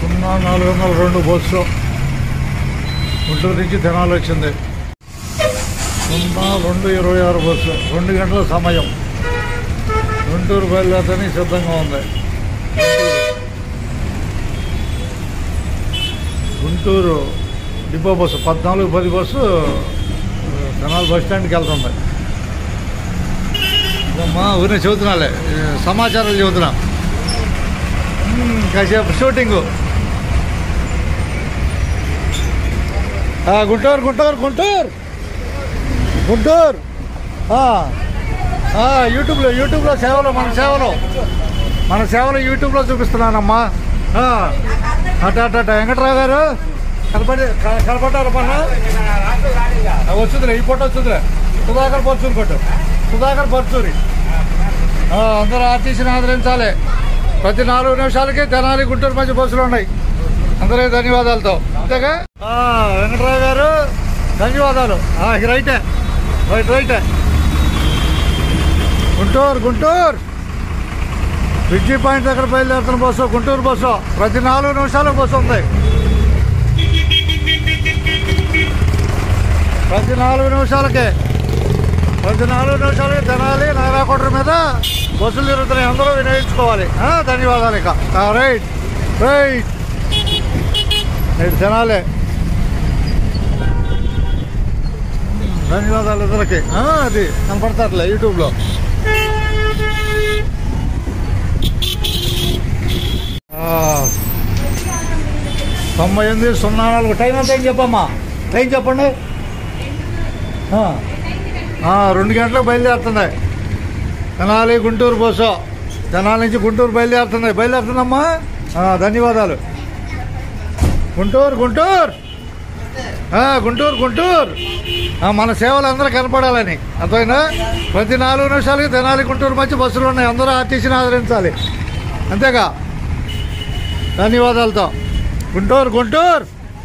సున్నా నాలుగు వందల రెండు బస్సు గుంటూరు నుంచి తెనాలి వచ్చింది సున్నా రెండు ఇరవై ఆరు బస్సు రెండు గంటల సమయం గుంటూరు బయలుదేరని సిద్ధంగా ఉంది గుంటూరు డిపో బస్సు పద్నాలుగు పది బస్సు తెనాలి బస్ స్టాండ్కి వెళ్తుంది అమ్మా ఊరినే చెబుతున్నాలే ఈ సమాచారాలు చెబుతున్నా మ్మ్, కాసేపు షూటింగు ఆ, గుంటూరు గుంటూరు గుంటూరు గుంటూరు ఆ, ఆ, యూట్యూబ్లో యూట్యూబ్లో సేవలు మన సేవలు మన సేవలు యూట్యూబ్లో చూపిస్తున్నానమ్మా ఆ, అట అట అట వెంకట్రావు గారు కనపడి క- కనపడ్డారు మన వచ్చిందిలే ఈ ఫోటో వచ్చిందిలే సుధాకర్ పర్చూరి కొట్టు సుధాకర్ పర్చూరి ఆ, అందరూ ఆర్టీసీని ఆదరించాలి ప్రతి నాలుగు నిమిషాలకి తెనాలి గుంటూరు మధ్య బస్సులు ఉన్నాయి అందరికీ ధన్యవాదాలతో అంతేగా ఆ, వెంకట్రావు గారు ధన్యవాదాలు ఆ, ఇక రైటే రైట్ రైటే గుంటూరు గుంటూరు బ్రిడ్జి పాయింట్ దగ్గర బయలుదేరుతున్న బస్సు గుంటూరు బస్సు ప్రతి నాలుగు నిమిషాలకు బస్సు ఉంది ప్రతి నాలుగు నిమిషాలకే ప్రతి నాలుగు నిమిషాలకి తినాలి నారాకోటర్ మీద బస్సులు తిరుగుతున్నాయి అందరూ వినియోగించుకోవాలి ఆ, ధన్యవాదాలు ఇక ఆ, రైట్ రైట్ రైట్ తినాలి ధన్యవాదాలు ఇద్దరికి ఆ, అది కనపడతారులే యూట్యూబ్లో ఆ, తొంభై ఎనిమిది సున్నా నాలుగు టైం ఎంత ఏం చెప్పమ్మా టైం చెప్పండి ఆ. ఆ, రెండు గంటలకు బయలుదేరుతుంది తెనాలి గుంటూరు బస్సు తెనాలి నుంచి గుంటూరు బయలుదేరుతుంది బయలుదేరుతుందమ్మా ఆ, ధన్యవాదాలు గుంటూరు గుంటూరు ఆ, గుంటూరు గుంటూరు ఆ, మన సేవలు అందరూ కనపడాలని అర్థమైనా ప్రతి నాలుగు నిమిషాలకి తెనాలి గుంటూరు మధ్య బస్సులు ఉన్నాయి అందరూ ఆర్టీసీని ఆదరించాలి అంతేగా ధన్యవాదాలతో గుంటూరు గుంటూరు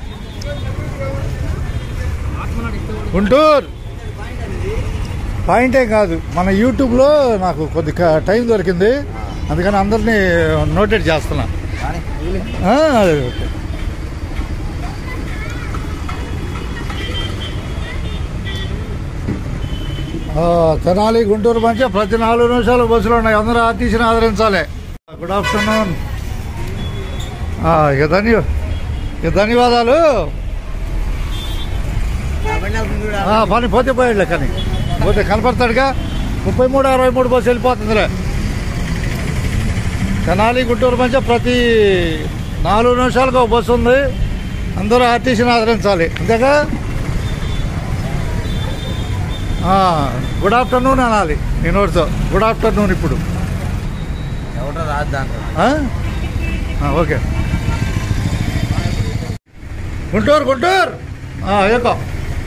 గుంటూరు పాయింటే కాదు మన యూట్యూబ్లో నాకు కొద్ది క- టైం దొరికింది అందుకని అందరినీ నోటెడ్ చేస్తున్నా ఆ, అదే, ఓకే. ఆ, తెనాలి గుంటూరు మధ్య ప్రతి నాలుగు నిమిషాలు బస్సులు ఉన్నాయి అందరూ ఆర్టీసీని ఆదరించాలి గుడ్ ఆఫ్టర్నూన్ ఆ, ఇక ధన్య ఇక ధన్యవాదాలు ఆ, పని పోతే పోయాడులే కానీ పోతే కనపడతాడుగా ముప్పై మూడు అరవై మూడు బస్సు వెళ్ళిపోతుందిలే తెనాలి గుంటూరు మధ్య ప్రతి నాలుగు నిమిషాలకు ఒక బస్సు ఉంది అందరూ ఆర్టీసీని ఆదరించాలి అంతేగా ఆ, గుడ్ ఆఫ్టర్నూన్ అనాలి నేను ఒకటితో గుడ్ ఆఫ్టర్నూన్ ఇప్పుడు ఎవడో రాదు దాంట్లో ఆ? ఆ, ఓకే గుంటూరు గుంటూరు ఆ, ఏకో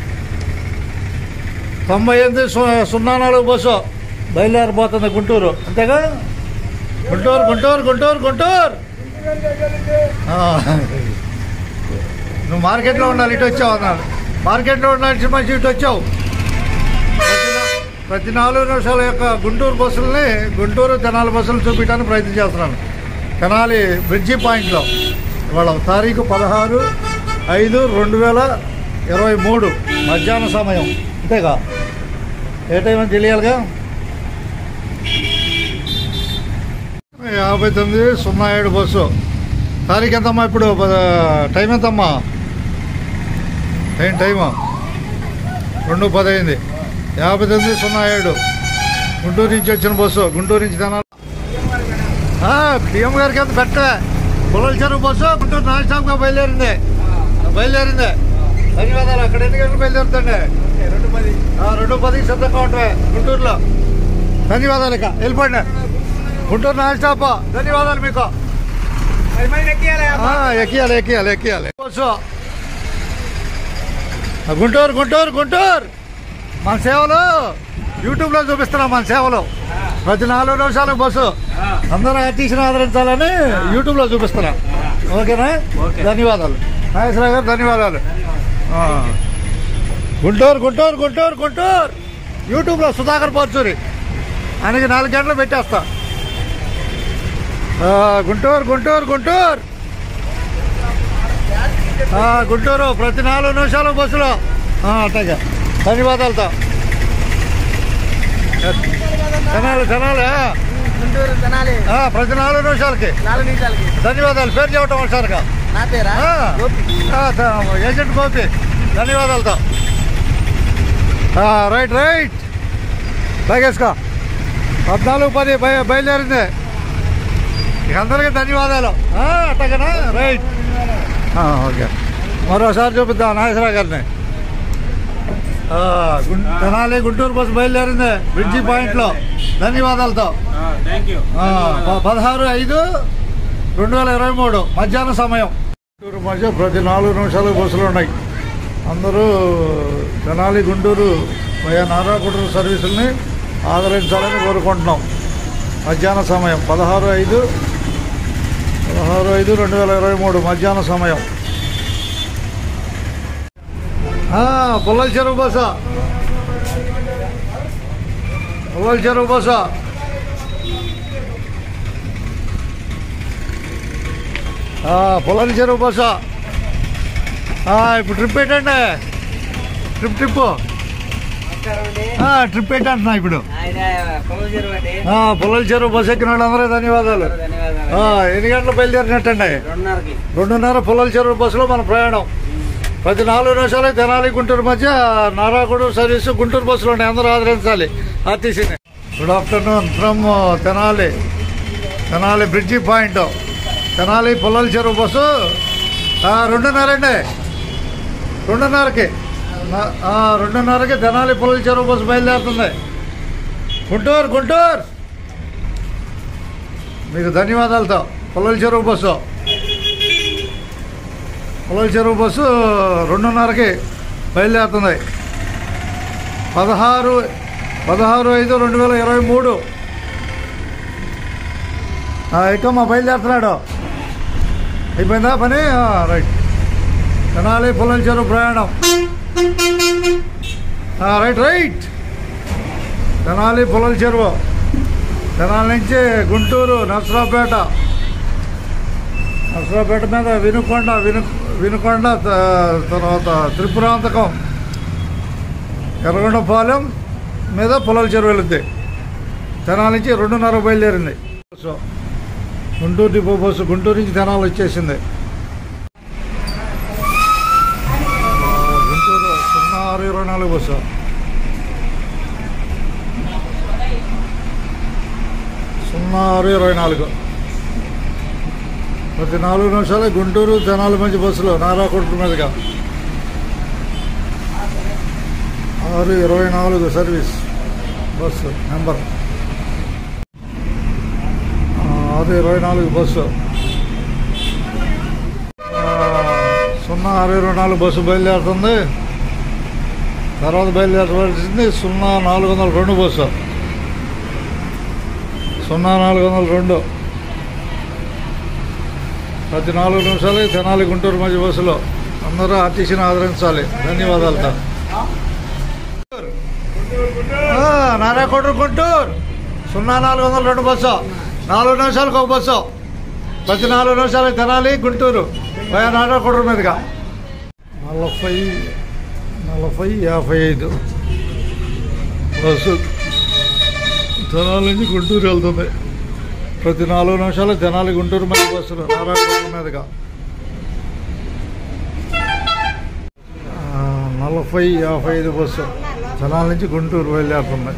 తొంభై ఎనిమిది సు- సున్నా నాలుగు బస్సు బయలుదేరిపోతుంది గుంటూరు అంతేగా గుంటూరు గుంటూరు గుంటూరు గుంటూరు ఆ. నువ్వు మార్కెట్లో ఉండాలి ఇటు వచ్చావు అన్నాడు మార్కెట్లో ఉండాల్సిన మంచి ఇటు వచ్చావు ప్రతి నా- ప్రతి నాలుగు నిమిషాల యొక్క గుంటూరు బస్సులని గుంటూరు తెనాలి బస్సులు చూపించడానికి ప్రయత్నం చేస్తున్నాను తెనాలి బ్రిడ్జి పాయింట్లో ఇవాళ తారీఖు పదహారు ఐదు రెండు వేల ఇరవై మూడు మధ్యాహ్న సమయం అంతేగా ఏ టైం అని తెలియాలిగా యాభై తొమ్మిది సున్నా ఏడు బస్సు తారీఖు ఎంతమ్మా ఇప్పుడు పద- టైం ఎంతమ్మా టైం టైము రెండు పదైంది యాభై తొమ్మిది సున్నా ఏడు గుంటూరు నుంచి వచ్చిన బస్సు గుంటూరు నుంచి తెనాలి డిఎం గారికి అంత పెట్టే పుల్లల చెరువు బస్సు గుంటూరు నాన్ స్టాప్గా బయలుదేరింది బయలుదేరింది ధన్యవాదాలు అక్కడ ఎన్ని గంటలు బయలుదేరుతండి రెండు పది ఆ, రెండు పదికి సిద్ధంగా ఉంటాయి గుంటూరులో ధన్యవాదాలు ఇక వెళ్ళిపోండి గుంటూరు నాన్ స్టాప్ ధన్యవాదాలు మీకు పది మంది ఎక్కియాలి ఆ, ఎక్కియాలి ఎక్కియాలి ఎక్కియాలి బస్సు ఆ, గుంటూరు గుంటూరు గుంటూరు మన సేవలు యూట్యూబ్లో చూపిస్తున్నాం మన సేవలు ప్రతి నాలుగు నిమిషాలకు బస్సు అందరూ ఆర్టీసీని ఆదరించాలని యూట్యూబ్లో చూపిస్తున్నా ఓకేనా ఓకే. ధన్యవాదాలు నాగేశ్వరరావు గారు ధన్యవాదాలు ఆ. గుంటూరు గుంటూరు గుంటూరు గుంటూరు యూట్యూబ్లో సుధాకర్ పర్చూరి ఆయనకి నాలుగు గంటలు పెట్టేస్తా ఆ, గుంటూరు గుంటూరు గుంటూరు ఆ, గుంటూరు ప్రతి నాలుగు నిమిషాలు బస్సులో ఆ, అట్లాగే ధన్యవాదాలతో తెనాలి తెనాలి ఆ. గుంటూరు తినాలి ఆ, ప్రతి నాలుగు నిమిషాలకి నాలుగు నిమిషాలకి ధన్యవాదాలు పేరు చెప్పటం ఒకసారిగా నా పేరా ఆ. గోపి ఆ, త- ఏజెంట్ గోపి ధన్యవాదాలతో ఆ, రైట్ రైట్ లాగేసుకో పద్నాలుగు పది బయ బయలుదేరింది ఇక అందరికీ ధన్యవాదాలు ఆ, అట్టగనా రైట్ ఆ, ఓకే మరోసారి చూపిద్దాం నాగేశ్వరరావు గారిని ఆ, గుం- తెనాలి గుంటూరు బస్సు బయలుదేరింది బ్రిడ్జి పాయింట్లో ధన్యవాదాలతో థ్యాంక్ యూ ఆ, ప- పదహారు ఐదు రెండు వేల ఇరవై మూడు మధ్యాహ్నం సమయం గుంటూరు మధ్య ప్రతి నాలుగు నిమిషాలు బస్సులు ఉన్నాయి అందరూ తెనాలి గుంటూరు వయా నారాకుటూరు సర్వీసుల్ని ఆదరించాలని కోరుకుంటున్నాం మధ్యాహ్న సమయం పదహారు ఐదు పదహారు ఐదు రెండు వేల ఇరవై మూడు మధ్యాహ్న సమయం ఆ, పుల్లల చెరువు బస పుల్లల చెరువు బస ఆ, పొలాల చెరువు బస ఆ, ఇప్పుడు ట్రిప్ ఏంటండి ట్రిప్ ట్రిప్ ఆ, ట్రిప్ ఏంటంటున్నా ఇప్పుడు ఆయన పొలం చెరువు అండి ఆ, పొలాల చెరువు బస్ ఎక్కిన వాళ్ళందరూ ధన్యవాదాలు ధన్యవాదాలు ఆ, ఎన్ని గంటలు బయలుదేరినట్టండి రెండున్నరకి రెండున్నర పొలాల చెరువు బస్సులో మన ప్రయాణం ప్రతి నాలుగు నిమిషాలు తెనాలి గుంటూరు మధ్య నారాగూడు సర్వీసు గుంటూరు బస్సులు ఉన్నాయి అందరూ ఆదరించాలి ఆర్టీసీని good afternoon from Tenali Tenali bridge point Tenali పొలాల చెరువు బస్సు ఆ, రెండున్నర అండి రెండున్నరకి నా- ఆ, రెండున్నరకి తెనాలి పొలాల చెరువు బస్సు బయలుదేరుతుంది గుంటూరు గుంటూరు మీకు ధన్యవాదాలతో పొలాల చెరువు బస్సు పొలాల చెరువు బస్సు రెండున్నరకి బయలుదేరుతుంది పదహారు పదహారు ఐదు రెండు వేల ఇరవై మూడు ఎక్కువ బయలుదేరుతున్నాడు అయిపోయిందా పని ఆ, రైట్ తెనాలి పొలం చెరువు ప్రయాణం ఆ, రైట్ రైట్ తెనాలి పొలం చెరువు తెనాలి నుంచి గుంటూరు నర్సరావుపేట నర్సరావుపేట మీద వినుకొండ విను వినుకొండ త- తర్వాత త్రిపురాంతకం ఎర్రగొండపాలెం మీద పొలాల చెరువు వెళుద్ది తెనాలి నుంచి రెండున్నర బయలుదేరింది so Guntur depot bus Guntur నుంచి తెనాలి వచ్చేసింది ఆ, గుంటూరు సున్నా ఆరు ఇరవై నాలుగు బస్సు సున్నా ఆరు ఇరవై నాలుగు ప్రతి నాలుగు నిమిషాలు గుంటూరు తెనాలి మంచి బస్సులు నారాకొట్టు మీదుగా ఆరు ఇరవై నాలుగు సర్వీస్ బస్సు నెంబర్ ఆ, ఆరు ఇరవై నాలుగు బస్సు ఆ, సున్నా ఆరు ఇరవై నాలుగు బస్సు బయలుదేరుతుంది తర్వాత బయలుదేరవలసింది సున్నా నాలుగు వందల రెండు బస్సు సున్నా నాలుగు వందల రెండు ప్రతి నాలుగు నిమిషాలు తెనాలి గుంటూరు మధ్య బస్సులో అందరూ ఆర్టీసీని ఆదరించాలి ధన్యవాదాలతో ఆ, నారాయణకోట గుంటూరు సున్నా నాలుగు వందల రెండు బస్సు నాలుగు నిమిషాలకు ఒక బస్సు ప్రతి నాలుగు నిమిషాలకు తెనాలి గుంటూరు వయా నారాయణకోట మీదుగా నలభై నలభై యాభై ఐదు బస్సు తెనాలి నుంచి గుంటూరు వెళ్తుంది ప్రతి నాలుగు నిమిషాలు తెనాలి గుంటూరు మధ్య బస్సులు నారాయణకోట మీదుగా ఆ, నలభై యాభై ఐదు బస్సు తెనాలి నుంచి గుంటూరు బయలుదేరుతుంది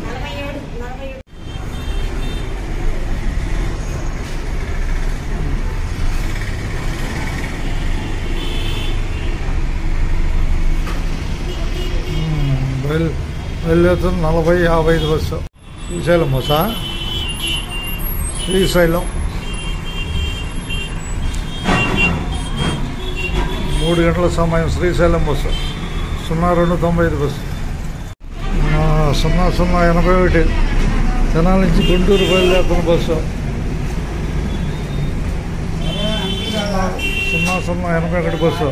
ఉమ్, బయలు బయలుదేరుతుంది నలభై యాభై ఐదు బస్సు శ్రీశైలం బస్సా శ్రీశైలం మూడు గంటల సమయం శ్రీశైలం బస్సు సున్నా రెండు తొంభై ఐదు బస్సు ఆ, సున్నా సున్నా ఎనభై ఒకటి తెనాలి నుంచి గుంటూరు బయలుదేరుతున్న బస్సు సున్నా సున్నా ఎనభై ఒకటి బస్సు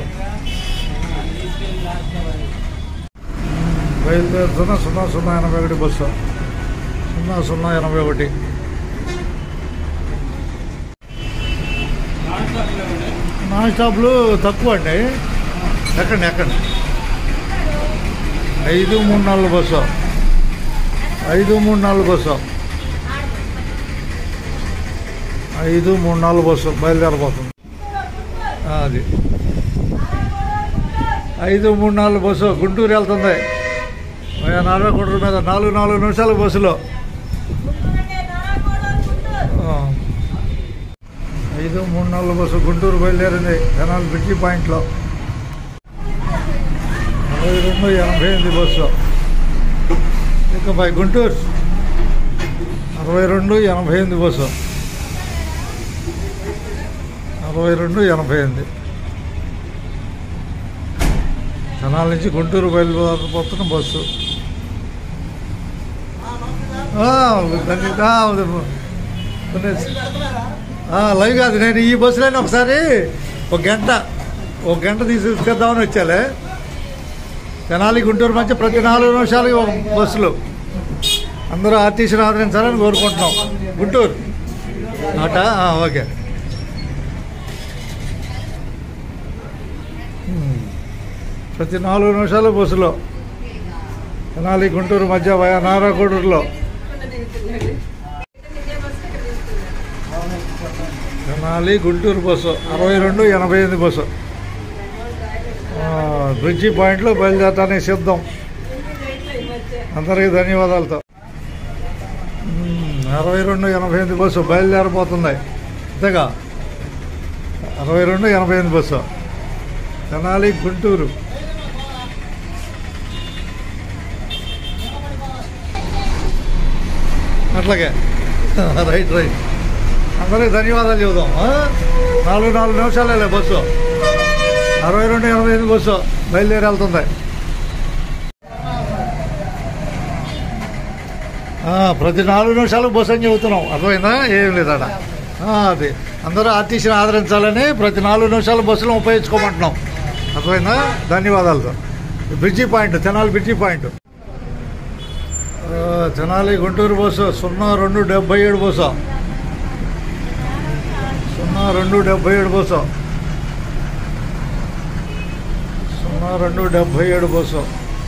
బయలుదేరుతున్న సున్నా సున్నా ఎనభై ఒకటి బస్సు సున్నా సున్నా ఎనభై ఒకటి నాన్ స్టాప్లు తక్కువ అండి ఎక్కండి ఎక్కండి ఐదు మూడు నాలుగు బస్సు ఐదు మూడు నాలుగు బస్సు ఐదు మూడు నాలుగు బస్సు బయలుదేరబోతుంది ఆ, అది ఐదు మూడు నాలుగు బస్సు గుంటూరు వెళ్తుంది నలభై కోట్ల మీద నాలుగు నాలుగు నిమిషాల బస్సులో ఆ. ఐదు మూడు నాలుగు బస్సు గుంటూరు బయలుదేరింది జనాలు బ్రిడ్జి పాయింట్లో అరవై రెండు ఎనభై ఎనిమిది బస్సు ఇక బై గుంటూరు అరవై రెండు ఎనభై ఎనిమిది బస్సు అరవై రెండు ఎనభై ఎనిమిది జనాల నుంచి గుంటూరు బయలుదేరిపోతున్న బస్సు ఆ, దాన్ని- ఆ, కొన్ని- ఆ, లైవ్ కాదు నేను ఈ బస్సులోనే ఒకసారి ఒక గంట ఒక గంట తీసుకెద్దామని వచ్చాలే తెనాలి గుంటూరు మధ్య ప్రతి నాలుగు నిమిషాలకి ఒక బస్సులు అందరూ ఆర్టీసీని ఆదరించాలని కోరుకుంటున్నాం గుంటూరు ఆట ఆ, ఓకే ఉమ్. ప్రతి నాలుగు నిమిషాలు బస్సులో తెనాలి గుంటూరు మధ్య వయా నారాగూడూరులో తెనాలి గుంటూరు బస్సు అరవై రెండు ఎనభై ఎనిమిది బస్సు ఆ, బ్రిడ్జి పాయింట్లో బయలుదేరటానికి సిద్ధం అందరికీ ధన్యవాదాలతో మ్మ్, అరవై రెండు ఎనభై ఎనిమిది బస్సు బయలుదేరబోతుంది అంతేగా అరవై రెండు ఎనభై ఎనిమిది బస్సు తెనాలి గుంటూరు అట్లాగే రైట్ రైట్ అందరికీ ధన్యవాదాలు చెబుదాం ఆ? నాలుగు నాలుగు నిమిషాలే బస్సు అరవై రెండు ఎనభై ఎనిమిది బస్సు బయలుదేరి వెళ్తుంది ఆ, ప్రతి నాలుగు నిమిషాలకు బస్సు అని చెబుతున్నాం అర్థమైందా ఏం లేదట ఆ, అది అందరూ ఆర్టీసీని ఆదరించాలని ప్రతి నాలుగు నిమిషాలు బస్సులు ఉపయోగించుకోమంటున్నాం అర్థమైందా ధన్యవాదాలతో bridge point Tenali bridge point ఆ, తెనాలి గుంటూరు బస్సు సున్నా రెండు డెబ్బై ఏడు బస్సు సున్నా రెండు డెబ్బై ఏడు బస్సు సున్నా రెండు డెబ్బై ఏడు బస్సు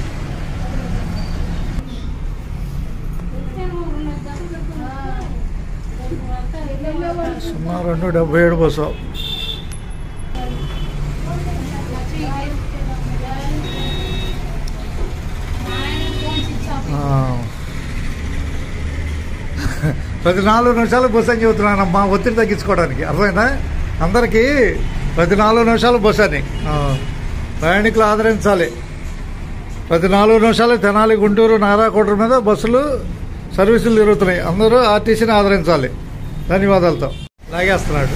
సున్నా రెండు డెబ్బై ఏడు బస్సు ఆ. ప్రతి నాలుగు నిమిషాలు బస్సు అని చెబుతున్నాను మా ఒత్తిడి తగ్గించుకోవడానికి అర్థమైందా అందరికీ ప్రతి నాలుగు నిమిషాలు బస్సు అని ఆ. ప్రయాణికులు ఆదరించాలి ప్రతి నాలుగు నిమిషాలు తెనాలి గుంటూరు నారాకోట మీద బస్సులు సర్వీసులు తిరుగుతున్నాయి అందరూ ఆర్టీసీని ఆదరించాలి ధన్యవాదాలతో లాగేస్తున్నాడు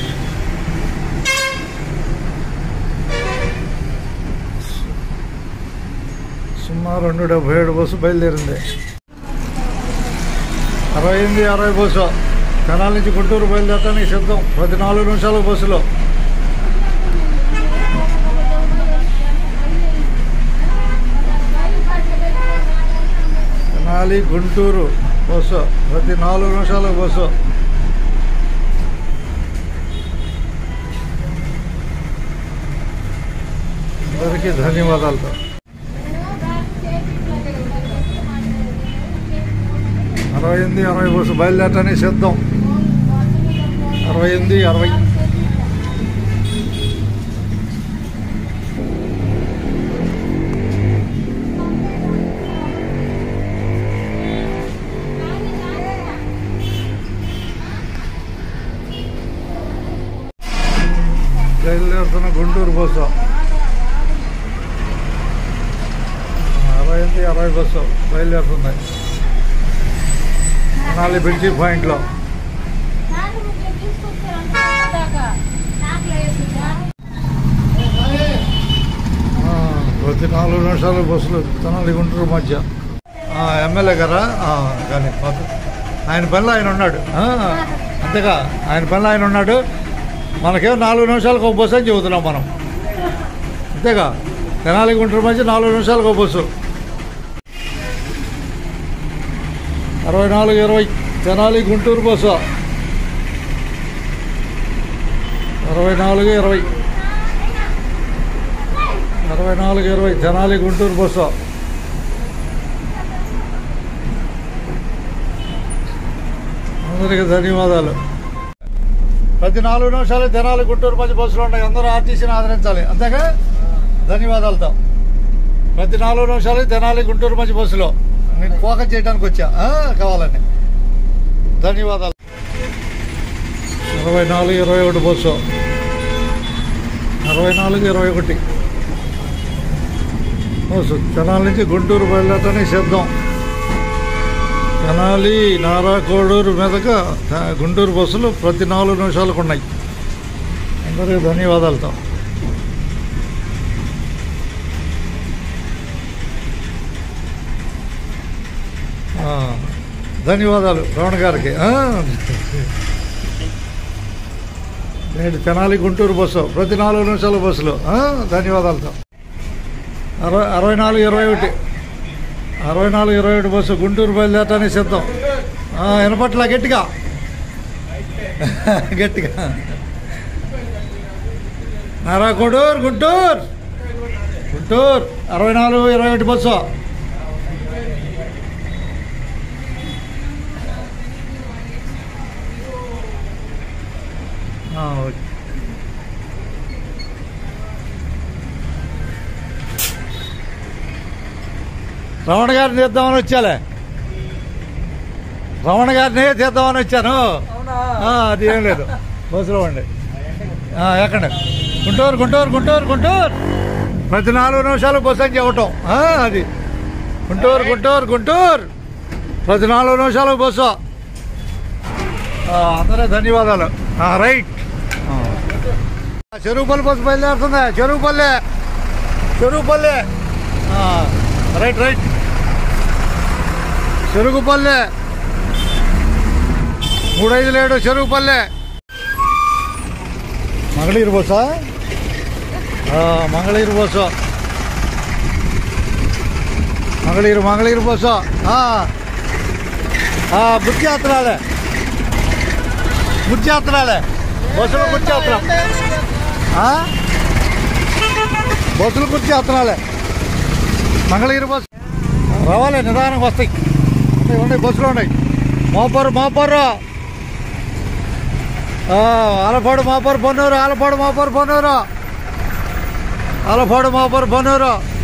సున్నా రెండు డెబ్బై ఏడు బస్సు బయలుదేరింది అరవై ఎనిమిది అరవై బస్సు తెనాల నుంచి గుంటూరు బయలుదేరడానికి సిద్ధం ప్రతి నాలుగు నిమిషాల బస్సులో తెనాలి గుంటూరు బస్సు ప్రతి నాలుగు నిమిషాల బస్సు అందరికీ ధన్యవాదాలతో అరవై ఎనిమిది అరవై బస్సు బయలుదేరటానికి సిద్ధం అరవై ఎనిమిది అరవై బయలుదేరుతున్న గుంటూరు బస్సు అరవై ఎనిమిది అరవై బస్సు బయలుదేరుతుంది నాలుగు బ్రిడ్జి పాయింట్లో ఆ, ప్రతి నాలుగు నిమిషాలు బస్సులు తెనాలి గుంటూరు మధ్య ఆ, ఎమ్మెల్యే గారా ఆ, కానీ పాప- ఆయన పనిలో ఆయన ఉన్నాడు ఆ, అంతేగా ఆయన పనిలో ఆయన ఉన్నాడు మనకేం నాలుగు నిమిషాలకు ఒక బస్సు అని చెబుతున్నాం మనం అంతేగా తెనాలి గుంటూరు మధ్య నాలుగు నిమిషాలకు ఒక బస్సు అరవై నాలుగు ఇరవై తెనాలి గుంటూరు బస్సు అరవై నాలుగు ఇరవై అరవై నాలుగు ఇరవై తెనాలి గుంటూరు బస్సు అందరికీ ధన్యవాదాలు ప్రతి నాలుగు నిమిషాలు తెనాలి గుంటూరు మధ్య బస్సులు ఉన్నాయి అందరూ ఆర్టీసీని ఆదరించాలి అంతేగా ధన్యవాదాలతో ప్రతి నాలుగు నిమిషాలు తెనాలి గుంటూరు మధ్య బస్సులో నేను ఫోకస్ చేయడానికి వచ్చా ఆ, కావాలని ధన్యవాదాలు ఇరవై నాలుగు ఇరవై ఒకటి బస్సు అరవై నాలుగు ఇరవై ఒకటి బస్సు తెనాలి నుంచి గుంటూరు బయలుదేరటానికి సిద్ధం తెనాలి నారా కోడూరు మీదుగా త- గుంటూరు బస్సులు ప్రతి నాలుగు నిమిషాలకు ఉన్నాయి అందరికీ ధన్యవాదాలతో ఆ, ధన్యవాదాలు రమణ గారికి ఆ. నేడు తెనాలి గుంటూరు బస్సు ప్రతి నాలుగు నిమిషాల బస్సులు ఆ, ధన్యవాదాలతో అరవై అరవై నాలుగు ఇరవై ఒకటి అరవై నాలుగు ఇరవై ఒకటి బస్సు గుంటూరు బయలుదేరటానికి సిద్ధం ఆ, వినపట్ల గట్టిగా గట్టిగా నారా కొడూరు గుంటూరు గుంటూరు అరవై నాలుగు ఇరవై ఒకటి బస్సు ఆ, ఓకే రమణ గారిని తీద్దామని వచ్చాలే రమణ గారిని తీద్దామని వచ్చాను ఆ, అది ఏం లేదు బస్సులో ఉండి ఆ, ఎక్కండి గుంటూరు గుంటూరు గుంటూరు గుంటూరు ప్రతి నాలుగు నిమిషాలు బస్సు అని చెప్పటం ఆ, అది గుంటూరు గుంటూరు గుంటూరు ప్రతి నాలుగు నిమిషాలు బస్సు ఆ, అందరూ ధన్యవాదాలు ఆ, రైట్ ఆ. చెరువుపల్లి బస్సు బయలుదేరుతుంది చెరువుపల్లి చెరువుపల్లి ఆ, రైట్ రైట్ చెరుగుపల్లె మూడైదు లేడు చెరుగుపల్లె మంగళగిరి బస్సా ఆ, మంగళగిరి బస్సు మంగళగిరి మంగళగిరి బస్సు ఆ. ఆ, గుర్తియాత్రాలే గుర్తియాత్రాలే బస్సులో గుర్తియాత్ర ఆ? బస్సులు గుర్తియాత్రాలే మంగళగిరి బస్సు రావాలి నిదానంగా వస్తాయి ఉన్నాయి, ఉన్నాయి బస్సులు ఉన్నాయి మోపరు మోపరు ఆ, ఆలపాడు మోపరు పొన్నూరు ఆలపాడు మోపరు పొన్నూరు ఆలపాడు మోపరు పొన్నూరు